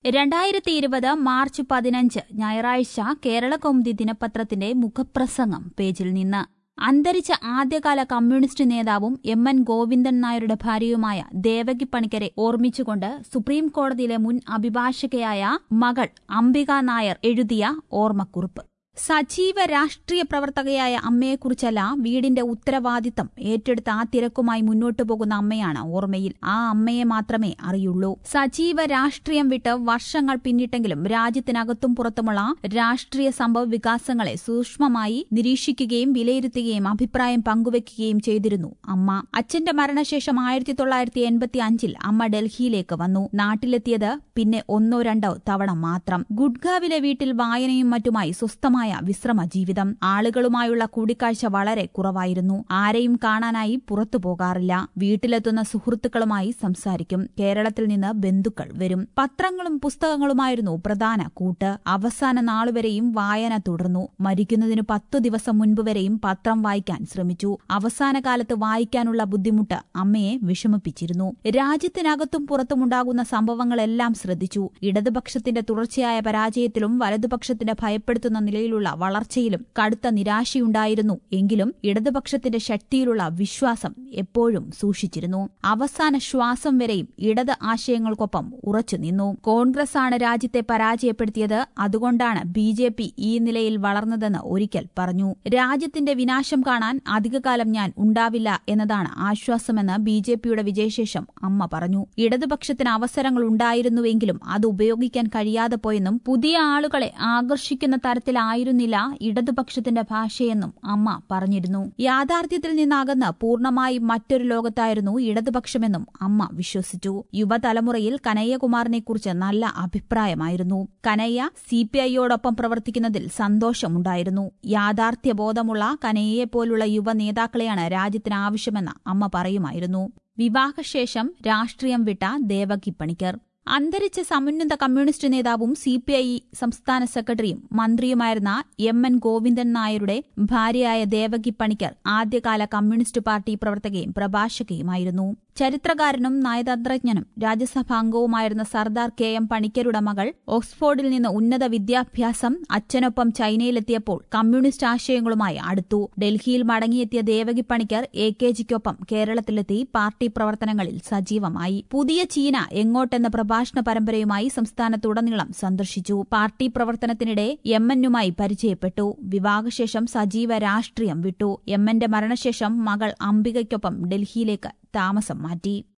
രണ്ടായിരത്തി ഇരുപത് മാർച്ച് പതിനഞ്ച് ഞായറാഴ്ച കേരള കൗമുദി ദിനപത്രത്തിന്റെ മുഖപ്രസംഗം പേജിൽ നിന്ന് അന്തരിച്ച ആദ്യകാല കമ്മ്യൂണിസ്റ്റ് നേതാവും എം എൻ ഗോവിന്ദൻ നായരുടെ ഭാര്യയുമായ ദേവകി പണിക്കരെ ഓർമ്മിച്ചുകൊണ്ട് സുപ്രീം കോടതിയിലെ മുൻ അഭിഭാഷകയായ മകൾ അംബിക നായർ എഴുതിയ ഓർമ്മക്കുറിപ്പ് സജീവ രാഷ്ട്രീയ പ്രവർത്തകയായ അമ്മയെക്കുറിച്ചല്ല വീടിന്റെ ഉത്തരവാദിത്തം ഏറ്റെടുത്ത് ആ തിരക്കുമായി മുന്നോട്ടു പോകുന്ന അമ്മയാണ് ഓർമ്മയിൽ ആ അമ്മയെ മാത്രമേ അറിയുള്ളൂ സജീവ രാഷ്ട്രീയം വിട്ട് വർഷങ്ങൾ പിന്നിട്ടെങ്കിലും രാജ്യത്തിനകത്തും പുറത്തുമുള്ള രാഷ്ട്രീയ സംഭവ വികാസങ്ങളെ സൂക്ഷ്മമായി നിരീക്ഷിക്കുകയും വിലയിരുത്തുകയും അഭിപ്രായം പങ്കുവയ്ക്കുകയും ചെയ്തിരുന്നു അമ്മ അച്ഛന്റെ മരണശേഷം ആയിരത്തി തൊള്ളായിരത്തി എൺപത്തി അഞ്ചിൽ അമ്മ ഡൽഹിയിലേക്ക് വന്നു നാട്ടിലെത്തിയത് പിന്നെ ഒന്നോ രണ്ടോ തവണ മാത്രം ഗുഡ്ഗാവിലെ വീട്ടിൽ വായനയും മറ്റുമായി സ്വസ്ഥമായ വിശ്രമ ജീവിതം ആളുകളുമായുള്ള കൂടിക്കാഴ്ച വളരെ കുറവായിരുന്നു ആരെയും കാണാനായി പുറത്തു പോകാറില്ല വീട്ടിലെത്തുന്ന സുഹൃത്തുക്കളുമായി സംസാരിക്കും കേരളത്തിൽ നിന്ന് ബന്ധുക്കൾ വരും പത്രങ്ങളും പുസ്തകങ്ങളുമായിരുന്നു പ്രധാന കൂട്ട് അവസാന നാളുവരെയും വായന തുടർന്നു മരിക്കുന്നതിന് പത്തു ദിവസം മുൻപ് വരെയും പത്രം വായിക്കാൻ ശ്രമിച്ചു അവസാന കാലത്ത് വായിക്കാനുള്ള ബുദ്ധിമുട്ട് അമ്മയെ വിഷമിപ്പിച്ചിരുന്നു രാജ്യത്തിനകത്തും പുറത്തുമുണ്ടാകുന്ന സംഭവങ്ങളെല്ലാം ശ്രദ്ധിച്ചു ഇടതുപക്ഷത്തിന്റെ തുടർച്ചയായ പരാജയത്തിലും വലതുപക്ഷത്തിന്റെ ഭയപ്പെടുത്തുന്ന നിലയിലുള്ള വളർച്ചയിലും കടുത്ത നിരാശയുണ്ടായിരുന്നു എങ്കിലും ഇടതുപക്ഷത്തിന്റെ ശക്തിയിലുള്ള വിശ്വാസം എപ്പോഴും സൂക്ഷിച്ചിരുന്നു അവസാന ശ്വാസം വരെയും ഇടത് ആശയങ്ങൾക്കൊപ്പം ഉറച്ചുനിന്നു കോൺഗ്രസ് ആണ് രാജ്യത്തെ പരാജയപ്പെടുത്തിയത് അതുകൊണ്ടാണ് ബി ജെ പി ഈ നിലയിൽ വളർന്നതെന്ന് ഒരിക്കൽ പറഞ്ഞു രാജ്യത്തിന്റെ വിനാശം കാണാൻ അധികകാലം ഞാൻ ഉണ്ടാവില്ല എന്നതാണ് ആശ്വാസമെന്ന് ബി ജെ പിയുടെ വിജയശേഷം അമ്മ പറഞ്ഞു ഇടതുപക്ഷത്തിന് അവസരങ്ങൾ ഉണ്ടായിരുന്നുവെങ്കിലും അത് ഉപയോഗിക്കാൻ കഴിയാതെ പോയെന്നും പുതിയ ആളുകളെ ആകർഷിക്കുന്ന തരത്തിലായിരുന്നില്ല ഇടതുപക്ഷത്തിന്റെ ഭാഷയെന്നും അമ്മ പറഞ്ഞിരുന്നു യാഥാർത്ഥ്യത്തിൽ നിന്നകന്ന് പൂർണ്ണമായി മറ്റൊരു ലോകത്തായിരുന്നു ഇടതുപക്ഷമെന്നും അമ്മ വിശ്വസിച്ചു യുവതലമുറയിൽ കനയ്യകുമാറിനെക്കുറിച്ച് നല്ല അഭിപ്രായമായിരുന്നു കനയ്യ സി പി ഐയോടൊപ്പം പ്രവർത്തിക്കുന്നതിൽ സന്തോഷമുണ്ടായിരുന്നു യാഥാർത്ഥ്യബോധമുള്ള കനയ്യയെപ്പോലുള്ള യുവ നേതാക്കളെയാണ് രാജ്യത്തിന് ആവശ്യമെന്ന് അമ്മ പറയുമായിരുന്നു വിവാഹശേഷം രാഷ്ട്രീയം വിട്ട ദേവകി പണിക്കർ അന്തരിച്ച സമുന്നത കമ്മ്യൂണിസ്റ്റ് നേതാവും സി പി ഐ സംസ്ഥാന സെക്രട്ടറിയും മന്ത്രിയുമായിരുന്ന എം എൻ ഗോവിന്ദൻ നായരുടെ ഭാര്യയായ ദേവകി പണിക്കർ ആദ്യകാല കമ്മ്യൂണിസ്റ്റ് പാർട്ടി പ്രവർത്തകയും പ്രഭാഷകയുമായിരുന്നു ചരിത്രകാരനും നയതന്ത്രജ്ഞനും രാജ്യസഭാംഗവുമായിരുന്ന സർദാർ കെ എം പണിക്കരുടെ മകൾ ഓക്സ്ഫോർഡിൽ നിന്ന് ഉന്നത വിദ്യാഭ്യാസം അച്ഛനൊപ്പം ചൈനയിലെത്തിയപ്പോൾ കമ്മ്യൂണിസ്റ്റ് ആശയങ്ങളുമായി അടുത്തു ഡൽഹിയിൽ മടങ്ങിയെത്തിയ ദേവകി പണിക്കർ എ കെ ജിക്കൊപ്പം കേരളത്തിലെത്തി പാർട്ടി പ്രവർത്തനങ്ങളിൽ സജീവമായി പുതിയ ചീന എങ്ങോട്ടെന്ന പ്രഭാഷണ പരമ്പരയുമായി സംസ്ഥാനത്തുടനീളം സന്ദർശിച്ചു പാർട്ടി പ്രവർത്തനത്തിനിടെ എം എന്നുമായി പരിചയപ്പെട്ടു വിവാഹശേഷം സജീവ രാഷ്ട്രീയം വിട്ടു എം എന്റെ മരണശേഷം മകൾ അംബികയ്ക്കൊപ്പം ഡൽഹിയിലേക്ക് താമസം മാറ്റി